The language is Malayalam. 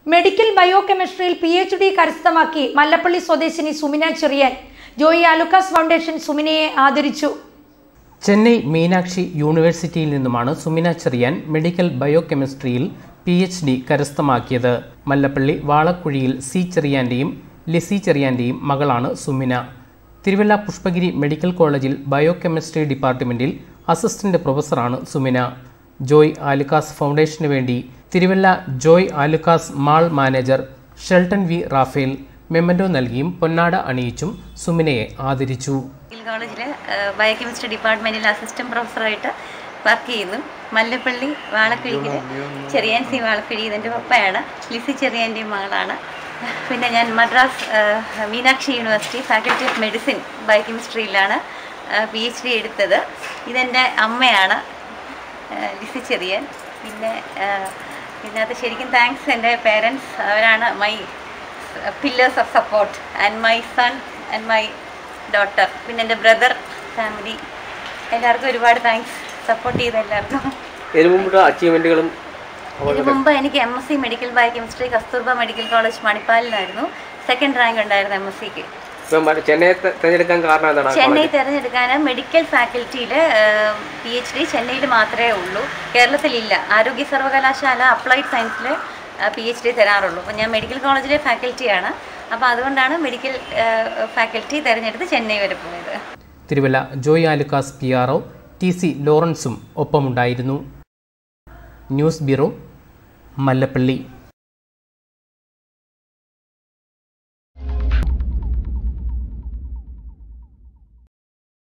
മെഡിക്കൽ ബയോകെമിസ്ട്രിയിൽ പി എച്ച് ഡി കരസ്ഥമാക്കി മല്ലപ്പള്ളി സ്വദേശിനി സുമിന ചെറിയാൻ ജോയി ആലുക്കാസ് ഫൗണ്ടേഷൻ സുമിനയെ ആദരിച്ചു ചെന്നൈ മീനാക്ഷി യൂണിവേഴ്സിറ്റിയിൽ നിന്നുമാണ് സുമിന ചെറിയാൻ മെഡിക്കൽ ബയോകെമിസ്ട്രിയിൽ പി എച്ച് ഡി കരസ്ഥമാക്കിയത് മല്ലപ്പള്ളി വാളക്കുഴിയിൽ സി ചെറിയാൻ്റെയും ലിസി ചെറിയാൻ്റെയും മകളാണ് സുമിന തിരുവല്ല പുഷ്പഗിരി മെഡിക്കൽ കോളേജിൽ ബയോകെമിസ്ട്രി ഡിപ്പാർട്ട്മെൻറ്റിൽ അസിസ്റ്റന്റ് പ്രൊഫസറാണ് സുമിന ജോയ് ആലുക്കാസ് ഫൗണ്ടേഷന് വേണ്ടി Thiruvalla Joy Alukkas mall manager Shelton V Raphael memento നൽകിയും പൊന്നാട അണിയിച്ചും സുമിനയെ ആദരിച്ചു മെഡിക്കൽ കോളേജിൽ ബയോകെമിസ്ട്രി ഡിപ്പാർട്ട്മെൻറ്റിൽ അസിസ്റ്റന്റ് പ്രൊഫസറായിട്ട് വർക്ക് ചെയ്യുന്നു മല്ലപ്പള്ളി വാളക്കുഴിയിൽ ചെറിയാൻ സി വാളക്കുഴി ഇതിൻ്റെ പപ്പയാണ് ലിസി ചെറിയാൻ്റെയും മകളാണ് പിന്നെ ഞാൻ മദ്രാസ് ആ, Meenakshi university faculty of medicine ബയോകെമിസ്ട്രിയിലാണ് പി എച്ച് ഡി എടുത്തത് ഇതെൻ്റെ അമ്മയാണ് ആ, ലിസി ചെറിയാൻ പിന്നെ ആ, ഇതിനകത്ത് ശരിക്കും താങ്ക്സ് എൻ്റെ പേരൻസ് അവരാണ് my pillars of support and my son and my daughter പിന്നെ എൻ്റെ ബ്രദർ ഫാമിലി എല്ലാവർക്കും ഒരുപാട് താങ്ക്സ് സപ്പോർട്ട് ചെയ്ത എല്ലാവർക്കും ഇതിനു മുമ്പ് അച്ചീവ്മെന്റുകളും ഇതിന് മുമ്പ് എനിക്ക് M S C medical biochemistry Kasturba medical college മണിപ്പാലിലായിരുന്നു സെക്കൻഡ് റാങ്ക് ഉണ്ടായിരുന്നു എം എസ് സിക്ക് ഇപ്പം മറ്റേ ചെന്നൈ തെ- തിരഞ്ഞെടുക്കാൻ കാരണം എന്താണ് ചെന്നൈ തിരഞ്ഞെടുക്കാൻ മെഡിക്കൽ ഫാക്കൽറ്റിയിൽ പി എച്ച് ഡി ചെന്നൈയിൽ മാത്രമേ ഉള്ളൂ കേരളത്തിലില്ല ആരോഗ്യ സർവകലാശാല അപ്ലൈഡ് സയൻസിൽ പി എച്ച് ഡി തരാറുള്ളൂ അപ്പോൾ ഞാൻ മെഡിക്കൽ കോളേജിലെ ഫാക്കൽറ്റിയാണ് അപ്പോൾ അതുകൊണ്ടാണ് മെഡിക്കൽ ഫാക്കൽറ്റി തിരഞ്ഞെടുത്ത് ചെന്നൈ വരെ പോയത് Thiruvalla Joy Alukkas P R O T C ലോറൻസും ഒപ്പമുണ്ടായിരുന്നു ന്യൂസ് ബ്യൂറോ മല്ലപ്പള്ളി